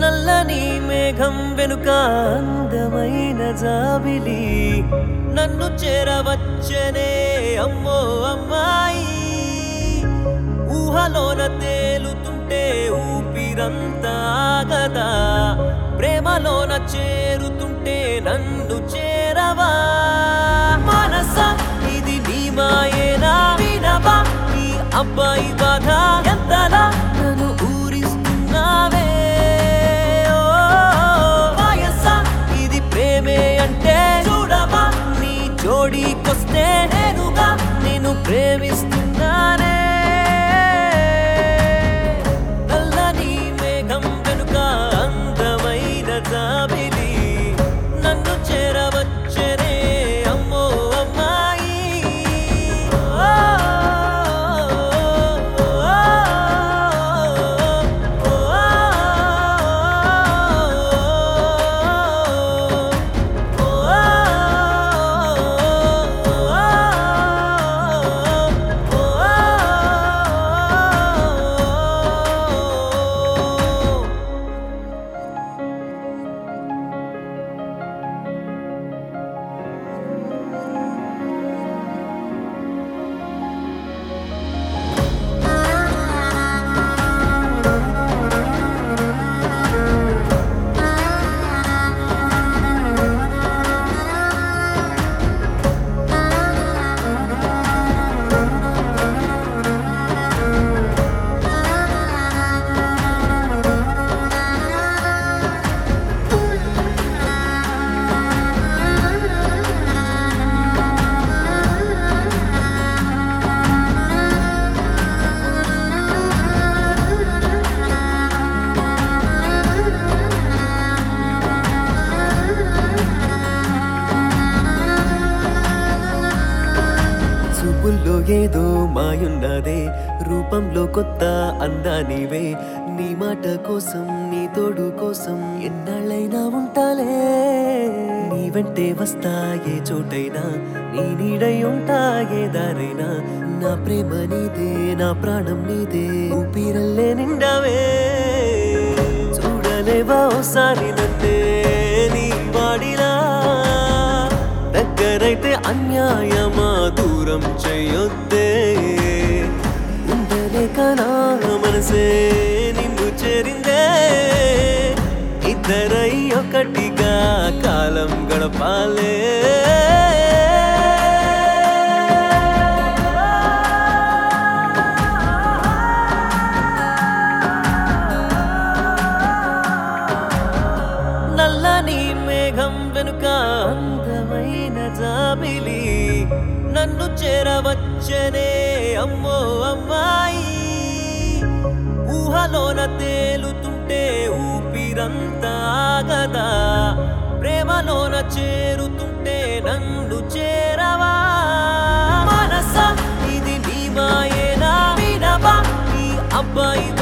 నల్లని మేఘం వెనుక అందమైన జాబిలి నన్ను చేరవచ్చనే అమ్మో అమ్మాయి ఊహలోన తేలుతుంటే ఊపిరంతా ఆగదా ప్రేమలోన చేరుతుంటే నన్ను చేరవా మనస ఇది నీ మాయేనా వినవా ఈ అబ్బాయి బాధ ఎంతలా నన్ను ఊరిస్తున్నావే ఓ వయసా ఇది ప్రేమే అంటే చూడవా నీ జోడీకొస్తే నేనుగా నేను ప్రేమిస్తున్నానే నల్లని మేఘం వెనుక అందమైన జాబిలి నన్ను చేరవచ్చనే అమ్మో అమ్మాయి ఓ, ఓ, చూపుల్లో ఏదో మాయున్నదే రూపంలో కొత్త అందానివే నీ మాట కోసం నీ తోడు కోసం ఎన్నాళ్ళైనా ఉంటాలే నీ వెంటే వస్తా ఏ చోటైనా నీ నీడై ఉంటా ఏ దారైనా నా ప్రేమ నీదే నా ప్రాణం నీదే ఊపిరల్లే నిండావే చూడలేవా ఓసారి నన్నే నీ వాడిలా దగ్గరైతే అన్యాయమా దూరం చేయొద్దే ఉండలేక నా మనసే నిన్ను చేరిందే ఇద్దరై ఒకటిగా కాలం గడపాలే నల్లని మేఘం వెనుక అందమైన జాబిలి నన్ను చేరవచ్చనే అమ్మో అమ్మాయి ఊహలోన తేలుతుంటే ఊపిరంతా ఆగదా ప్రేమలోన చేరుతుంటే నన్ను చేరవా మనస ఇది నీ మాయేనా వినవా ఈ అబ్బాయి